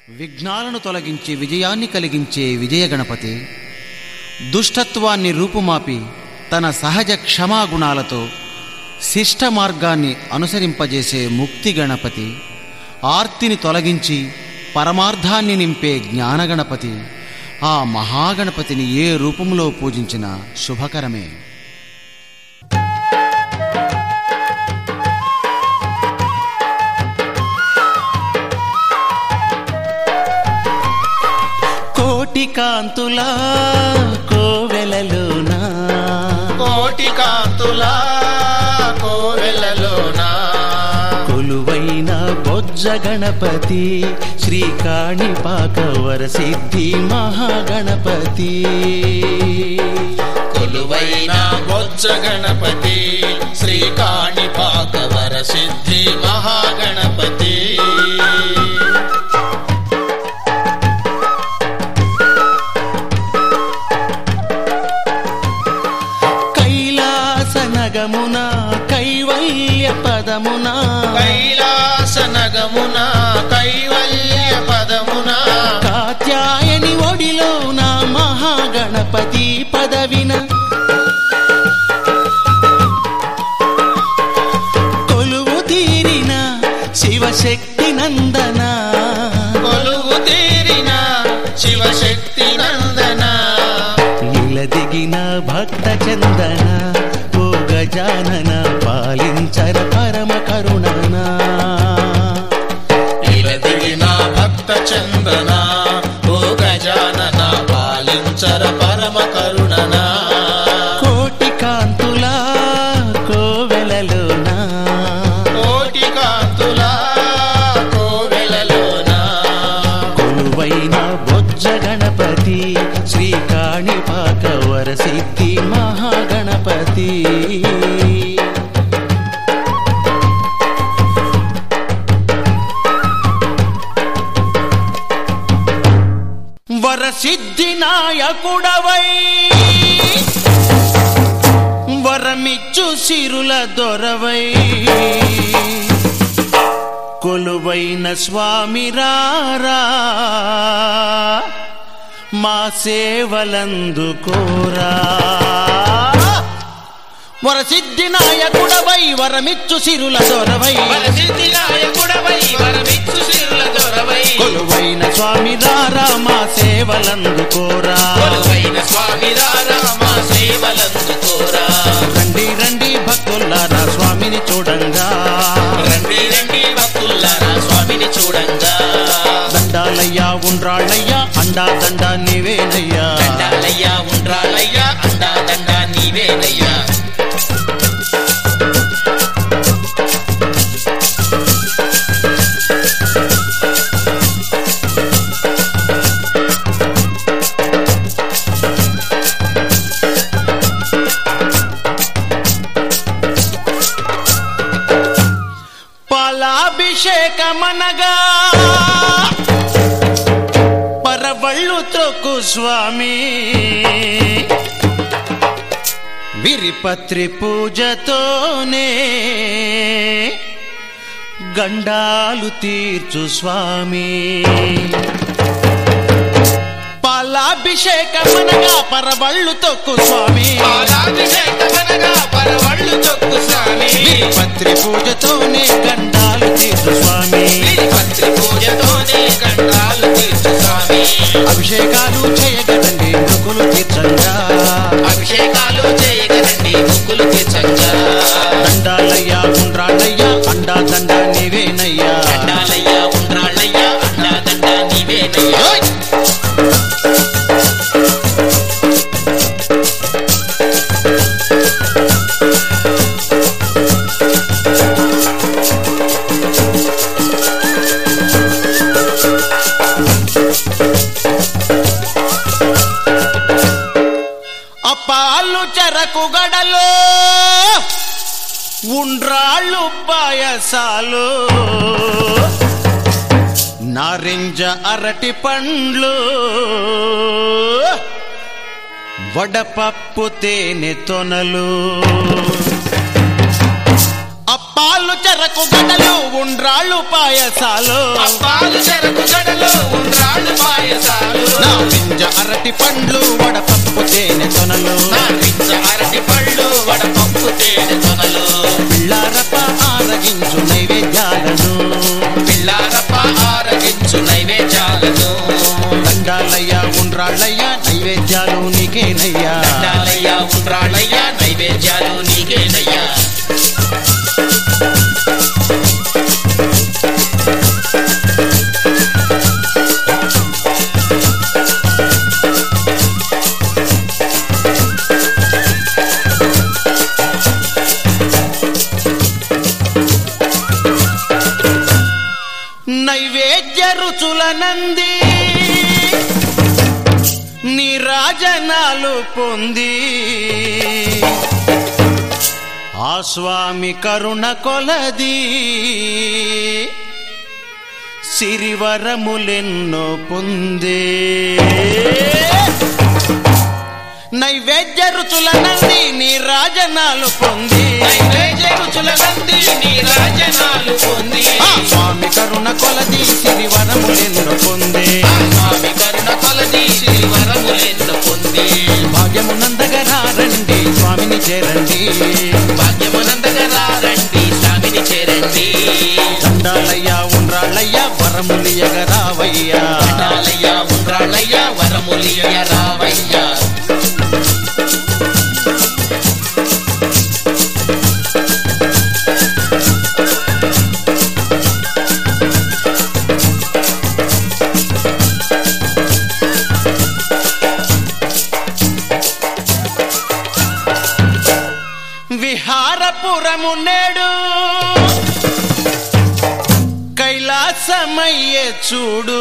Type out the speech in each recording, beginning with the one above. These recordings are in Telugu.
విఘ్నాలను తొలగించి విజయాన్ని కలిగించే విజయ గణపతి దుష్టత్వాన్ని రూపుమాపి తన సహజ క్షమాగుణాలతో శిష్ట మార్గాన్ని అనుసరింపజేసే ముక్తి గణపతి ఆర్తిని తొలగించి పరమార్థాన్ని నింపే జ్ఞానగణపతి ఆ మహాగణపతిని ఏ రూపంలో పూజించినా శుభకరమే కోటి కాంతుల కోవెలలోనా కోటి కాంతుల కోవెలలోన కొలువైన బొజ్జ గణపతి శ్రీకాణిపాక వరసిద్ధి మహాగణపతి కొలువైన బొజ్జ గణపతి శ్రీకాణిపాక వరసిద్ధి మహాగణపతి కైలాస నగమున కైవల్య పదమున కైలాస నగమున కైవల్య పదమున కాత్యాయని ఒడిలోన మహాగణపతి పదవిన కొలువు తీరిన శివశక్తి నందన కొలువు తీరిన శివశక్తి నందన ఇలదిగిన భక్త చందన ఓ గజానన పాలించర పరమ కరుణన ఇలదిగిన భక్త చందన ఓ గజానన పాలించర పరమ కరుణన కోటి కాంతుల కోవెలలోన కోటి కాంతుల కోవెలలోన కొలువైన బొజ్జ గణపతి శ్రీకాణిపాక వరసిద్ధి మహాగణపతి వరసిద్ధి నాయకుడవై వరమిచ్చు సిరుల దొరవై కొలువైన స్వామి రారా మా సేవలందుకోరా వరసిద్ధి నాయకుడవై వరమిచ్చు సిరుల దొరవై వరసిద్ధి నాయకుడవై వరమిచ్చు సిరుల దొరవై కొలువైన స్వామి రారా మా సేవలందుకోరా కొలువైన స్వామి రారా మా సేవలందుకోరా రండి రండి భక్తులారా స్వామిని చూడంగా రండి రండి భక్తులారా స్వామిని చూడంగా దండాలయ్యా ఉండ్రాళ్ళయ్యా అండా దండ నీవేనయ్యా దండాలయ్యా ఉండ్రాలయ్యా అండా దండా నీవేనయ్యా పాలాభిషేకమనగా పరవళ్ళు త్రొక్కు స్వామి విరిపత్రి పూజతోనే గండాలు తీర్చు స్వామి పాలాభిషేకమనగా పరవళ్ళు తొక్కు స్వామి పాలాభిషేకమనగా పరవళ్ళు తొక్కు స్వామి పత్రి పూజతోనే గండాలు తీర్చు స్వామి పత్రి పూజతోనే గండాలు తీర్చు స్వామి అభిషేకాలు చేయగలండి మృకులు తీర్చంగా అభిషేకాలు చేయగలండి ముక్కులు తీర్చంగా దండాలయ్యా ఉండ్రాళ్ళయ్యా అండా దండ నీవేనయ్యా దండాలయ్యా ఉండ్రాళ్ళయ్యా అండా దండా నీవేనయ్యా అప్పాలు చెరకు గడలో ఉండ్రాళ్ళు పాయసాలు నారింజ అరటి పండ్లు వడపప్పు తేనె తొనలు అప్ప అప్పాలు చెరకు గడలు ఉండ్రాళ్ళు పాయసాలు అప్పాలు చెరకు గడలు ఉండ్రాళ్ళు పాయసాలు నా పింజ అరటి పండ్లు వడపప్పు తేనె తొనలు నా పింజ అరటి పళ్ళు వడపప్పు తేనె తొనలు పిల్లారప ఆరగించు నైవేద్యాలను పిల్లారప్ప ఆరగించు నైవేద్యాలను దండాలయ్య ఉండ్రాళ్ళయ్య నైవేద్యాలు నీకేనయ్యా దండాలయ్యా ఉండ్రాళ్ళయ్యా నైవేద్యాలు నీకేనయ్యా నైవేద్య రుచుల నంది నీరాజనాలు పొంది ఆ స్వామి కరుణ కొలది సిరివరములెన్నో పొందే నైవేద్య రుచుల నంది నీరాజనాలు పొంది నైవేద్య రుచుల నంది నీ రాజనాలు పొంది ఆ స్వామి కరుణ కొలది సిరివరములెన్నో పొందే ఆ స్వామి కరుణ కొలది శ్రీవరములెన్నో పొంది భాగ్యమునందగరారండి స్వామిని చేరండి భాగ్యమునందగా రండి స్వామిని చేరండి దండాలయ్యా ఉండ్రాళ్ళయ్యా వరములియగరావయ్యా దండాలయ్యా ఉండ్రాళ్ళయ్యా వరములియ రావయ్యా విహారపురము నేడు కైలాసమయ్యే చూడు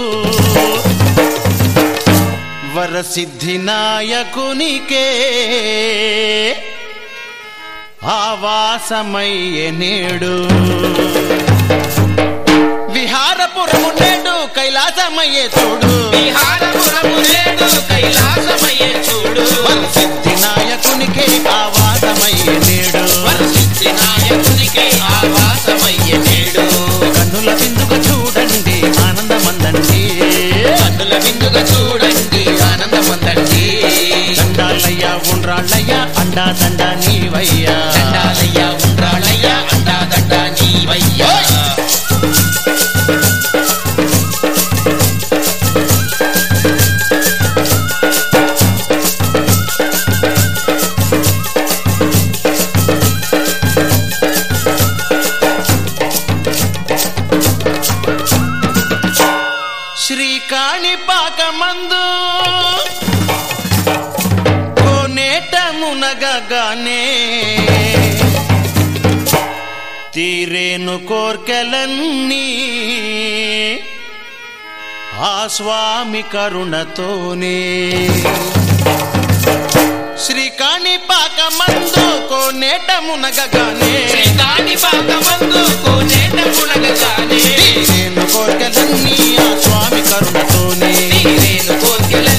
వరసిద్ధి నాయకునికే ఆవాసమయ్యే నేడు విహారపురము నేడు కైలాసమయ్యే చూడు విహారపురము నేడు కైలాసమయ్యే చూడు వరసిద్ధి నాయకునికే ఆవాసమయ్యే నేడు వరసిద్ధి నాయకునికి ఆవాసమయ్యే నేడు కన్నుల విందుగా చూడండి ఆనందమందండి కన్నుల విందుగా చూడండి ఆనందమందండి దండాలయ్యా ఉండ్రాళ్ళయ్యా అండా దండ నీవయ్యా దండాలయ్యా ఉండ్రాళ్ళయ్యా అండా దండ నీవయ్యా శ్రీకాణిపాకమందు కోనేట మునగగానే తీరేను కోర్కెలన్నీ ఆ స్వామి కరుణతోనే శ్రీకాణిపాకమందు కోనేట మునగగానే శ్రీకాణి పాకమందు కోనేట మునగగానే తీరేను కోర్కెలన్నీ ఆ స్వామి కరుణతోనే తీరేను కోర్కెల